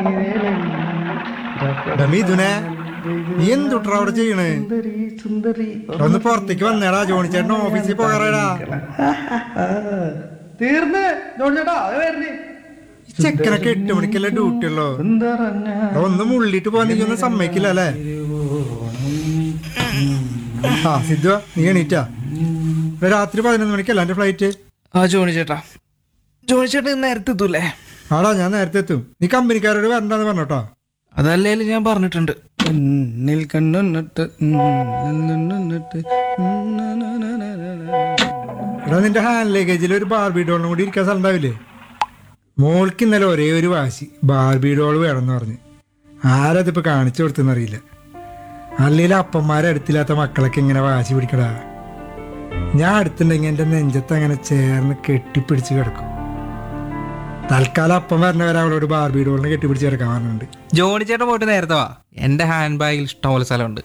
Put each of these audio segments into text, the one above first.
എടാ മിഥുനെ നീ എന്തുട്രാ അവിടെ ചെയ്യണ് ഒന്ന് പുറത്തേക്ക് വന്നേടാ ജോണി ചേട്ടൻ ഓഫീസിൽ പോകാറാടാ തീർന്ന് ജോൺ ചേട്ടാ അത് വരണേ ചെക്കനൊക്കെ എട്ട് മണിക്കല്ലേ ഡ്യൂട്ടി ഉള്ളോ എടാ, ഒന്ന് മുള്ളിട്ട് പോവാൻ നീ ഒന്നും സമ്മതിക്കില്ല അല്ലേ ആ സിദ്ധു നീ എണീറ്റാ എടാ, രാത്രി പതിനൊന്ന് മണിക്കല്ല എന്റെ ഫ്ലൈറ്റ് ആ ജോണി ചേട്ടാ ജോണി ചേട്ടൻ ഇന്ന് നേരത്തെ എത്തൂലേ ആടാ ഞാൻ നേരത്തെ എത്തും നീ കമ്പനിക്കാരോട് വരണ്ടെന്ന് പറഞ്ഞോട്ടോ അതല്ലേലും ഞാൻ പറഞ്ഞിട്ടുണ്ട് എന്നിൽ കണ്ണുന്നിട്ട് നിന്നിട്ട് എടാ നിന്റെ ഹാൻഡ് ലഗേജിൽ ഒരു ബാർബി ഡോളിനും കൂടി ഇരിക്കാൻ സ്ഥലം ഉണ്ടാവില്ലേ മോൾക്ക് ഇന്നലെ ഒരേ ഒരു വാശി ബാർബി ഡോൾ വേണമെന്ന് പറഞ്ഞ് ആരതിപ്പോ കാണിച്ചു കൊടുത്തെന്നറിയില്ല അല്ലെങ്കിൽ അപ്പന്മാരെ അടുത്തില്ലാത്ത മക്കളൊക്കെ ഇങ്ങനെ വാശി പിടിക്കടാ ഞാൻ അടുത്തുണ്ടെങ്കിൽ എൻ്റെ നെഞ്ചത്ത് അങ്ങനെ ചേർന്ന് കെട്ടിപ്പിടിച്ച് കിടക്കും തൽക്കാലം അപ്പം വരണവരെ അവളോട് ബാർബി ഡോളിനെ കെട്ടിപ്പിടിച്ച് കിടക്കാൻ പറഞ്ഞിട്ടുണ്ട് ജോണി ചേട്ടൻ പോയിട്ട് നേരത്തെ വാ എന്റെ ഹാൻഡ് ബാഗിൽ ഇഷ്ടംപോലെ സ്ഥലമുണ്ട്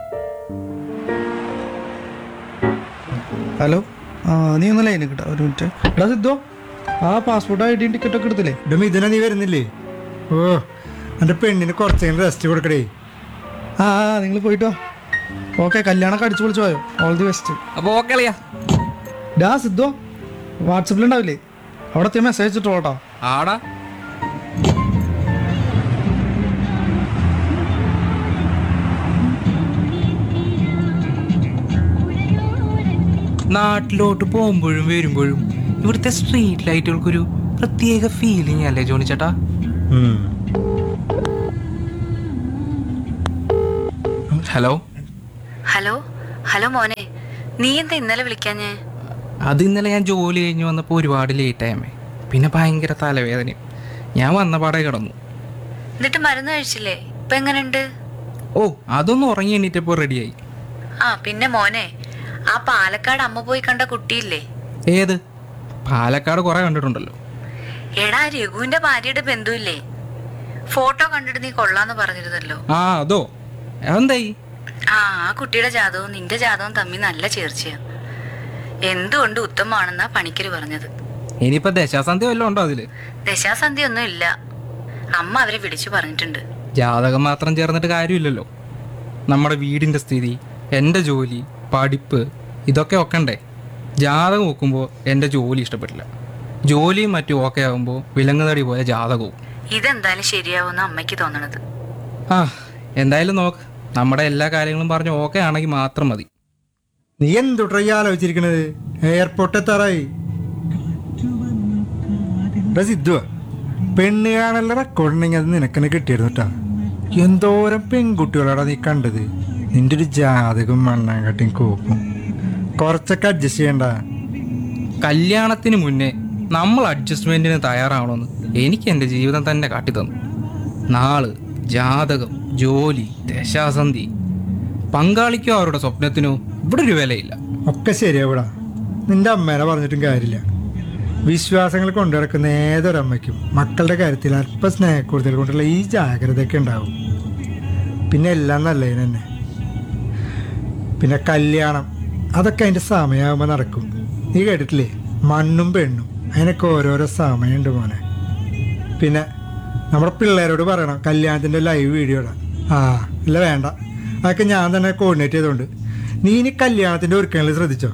ഹലോ ആ നീ ഒന്ന് ലൈനിൽ കിട്ടാ ഒരു മിനിറ്റ് എടാ സിദ്ധോ ആ പാസ്പോർട്ട് ഐ ഡി ടിക്കറ്റ് ഒക്കെ എടുത്തില്ലേ ഇടും ഇതിനെ നീ വരുന്നില്ലേ ഓ എൻ്റെ പെണ്ണിന് കുറച്ചെങ്കിലും റെസ്റ്റ് കൊടുക്കടേ ആ നിങ്ങൾ പോയിട്ട് വാ ഓക്കെ കല്യാണമൊക്കെ അടിച്ചു പൊളിച്ചു പോയോ ഓൾ ദി ബെസ്റ്റ് അപ്പൊ ഓക്കെ അളിയാ ഡാ സിദ്ധോ വാട്സപ്പിലുണ്ടാവില്ലേ അവിടെ മെസ്സേജ് ഇട്ടോ കേട്ടോ ആടാ നാട്ടിലോട്ട് പോകുമ്പോഴും വരുമ്പോഴും ഇവിടുത്തെ സ്ട്രീറ്റ് ലൈറ്റുകൾക്കൊരു പ്രത്യേക ഫീലിംഗ് അല്ലേ ജോണി ചേട്ടാ ഹലോ ഹലോ ഹലോ മോനെ നീ എന്താ ഇന്നലെ വിളിക്കാഞ്ഞേ അത് ഇന്നലെ ഞാൻ ജോലി കഴിഞ്ഞ് വന്നപ്പോൾ ഒരുപാട് ലേറ്റ് ആയമേ പിന്നെ ഭയങ്കര തലവേദനയും ഞാൻ വന്ന പാടെ കിടന്നു എന്നിട്ട് മരുന്ന് കഴിച്ചില്ലേ ഇപ്പൊ എങ്ങനെയുണ്ട് ഓ അതൊന്നും ഉറങ്ങി എണീറ്റപ്പോൾ റെഡിയായി ആ പിന്നെ മോനെ ആ പാലക്കാട് അമ്മ പോയി കണ്ട കുട്ടിയില്ലേ ഏത് പാലക്കാട് കുറെ കണ്ടിട്ടുണ്ടല്ലോ എടാ രഘുവിന്റെ ഭാര്യയുടെ ബന്ധുവില്ലേ ഫോട്ടോ കണ്ടിട്ട് നീ കൊള്ളാന്ന് പറഞ്ഞിരുന്നല്ലോ ആ അതോ അതെന്തായി ആ ആ കുട്ടിയുടെ ജാതകവും നിന്റെ ജാതകവും തമ്മിൽ നല്ല ചേർച്ചയാ എന്തുകൊണ്ട് ഉത്തമമാണെന്നാ പണിക്കര് പറഞ്ഞത് ഇനിയിപ്പോ ദശാസന്ധി വല്ലതും ഉണ്ടോ അതില് ദശാസന്ധി ഒന്നും ഇല്ല അമ്മ അവരെ വിളിച്ചു പറഞ്ഞിട്ടുണ്ട് ജാതകം മാത്രം ചേർന്നിട്ട് കാര്യമില്ലല്ലോ നമ്മുടെ വീടിന്റെ സ്ഥിതി എൻ്റെ ജോലി പഠിപ്പ് ഇതൊക്കെ ഒക്കണ്ടേ ജാതകം നോക്കുമ്പോൾ എൻ്റെ ജോലി ഇഷ്ടപ്പെട്ടില്ല ജോലിയും മറ്റും ഓക്കെ ആകുമ്പോൾ വിലങ്ങുതടി പോലെ ജാതകവും ഇതെന്തായാലും ശരിയാവുമെന്ന് അമ്മയ്ക്ക് തോന്നണത് ആ എന്തായാലും നോക്ക് നമ്മുടെ എല്ലാ കാര്യങ്ങളും പറഞ്ഞ് ഓക്കെ ആണെങ്കിൽ മാത്രം മതി നീ എന്തുട്രാ ഈ ആലോചിച്ചിരിക്കണത് എയർപോർട്ട് എത്താറായി എടാ സിദ്ധുവാ പെണ്ണ് കാണലുള്ള റെക്കോർഡ് ഉണ്ടെങ്കിൽ അത് നിനക്കെന്നെ കിട്ടിയിരുന്നു കേട്ടാ എന്തോരം പെൺകുട്ടികളാടാ നീ കണ്ടത് നിന്റെ ഒരു ജാതകം മണ്ണാങ്കട്ടിയും കോപ്പും കുറച്ചൊക്കെ അഡ്ജസ്റ്റ് ചെയ്യണ്ട കല്യാണത്തിന് മുന്നേ നമ്മൾ അഡ്ജസ്റ്റ്മെന്റിന് തയ്യാറാവണമെന്ന് എനിക്ക് എൻ്റെ ജീവിതം തന്നെ കാട്ടിത്തന്നു നാള് ജാതകം ജോലി ദശാസന്ധി പങ്കാളിക്കോ അവരുടെ സ്വപ്നത്തിനോ ഇവിടെ ഒരു വിലയില്ല ഒക്കെ ശരിയാവിടാ നിന്റെ അമ്മേനെ പറഞ്ഞിട്ടും കാര്യമില്ല വിശ്വാസങ്ങൾ കൊണ്ടു നടക്കുന്ന ഏതൊരമ്മയ്ക്കും മക്കളുടെ കാര്യത്തിൽ അല്പ സ്നേഹക്കൂടുതൽ കൊണ്ടുള്ള ഈ ജാഗ്രതയൊക്കെ ഉണ്ടാവും പിന്നെ എല്ലാം നല്ലതിന് തന്നെ പിന്നെ കല്യാണം അതൊക്കെ അതിൻ്റെ സമയമാകുമ്പോൾ നടക്കും നീ കേട്ടിട്ടില്ലേ മണ്ണും പെണ്ണും അതിനൊക്കെ ഓരോരോ സമയമുണ്ട് മോനെ പിന്നെ നമ്മുടെ പിള്ളേരോട് പറയണം കല്യാണത്തിൻ്റെ ലൈവ് വീഡിയോ ഇടാം ആ ഇല്ല വേണ്ട അതൊക്കെ ഞാൻ തന്നെ കോർഡിനേറ്റ് ചെയ്തുകൊണ്ട് നീ ഇനി കല്യാണത്തിൻ്റെ ഒരുക്കങ്ങളിൽ ശ്രദ്ധിച്ചോ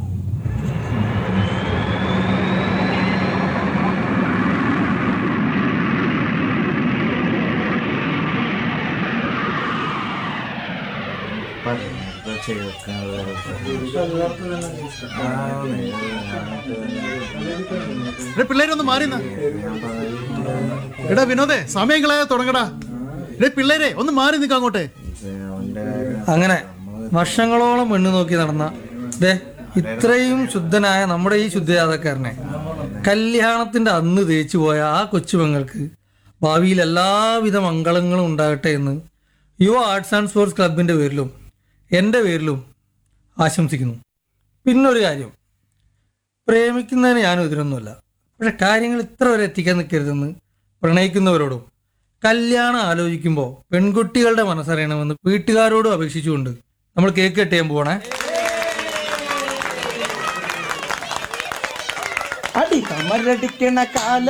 എടാ പിള്ളേരൊന്ന് മാറി നിന്നെ. എടാ വിനോദേ സമയങ്ങളായ തുടങ്ങടാ എടേ പിള്ളേരെ ഒന്ന് മാറി നിൽക്കാം അങ്ങോട്ടെ അങ്ങനെ വർഷങ്ങളോളം പെണ്ണ് നോക്കി നടന്ന ദേ ഇത്രയും ശുദ്ധനായ നമ്മുടെ ഈ ശുദ്ധജാതക്കാരനെ കല്യാണത്തിന്റെ അന്ന് തേച്ചു പോയ ആ കൊച്ചുപെങ്ങൾക്ക് ഭാവിയിൽ എല്ലാവിധ മംഗളങ്ങളും ഉണ്ടാകട്ടെ എന്ന് യുവ ആർട്സ് ആൻഡ് സ്പോർട്സ് ക്ലബിന്റെ പേരിലും എൻ്റെ പേരിലും ആശംസിക്കുന്നു പിന്നൊരു കാര്യം പ്രേമിക്കുന്നതിന് ഞാനും ഇതിനൊന്നുമല്ല പക്ഷെ കാര്യങ്ങൾ ഇത്ര വരെ എത്തിക്കാൻ നിൽക്കരുതെന്ന് പ്രണയിക്കുന്നവരോടും കല്യാണം ആലോചിക്കുമ്പോൾ പെൺകുട്ടികളുടെ മനസ്സറിയണമെന്ന് വീട്ടുകാരോടും അപേക്ഷിച്ചുകൊണ്ട് നമ്മൾ കേക്ക് കട്ട് ചെയ്യാൻ പോകണേ അടി കമരടിക്കണ കാല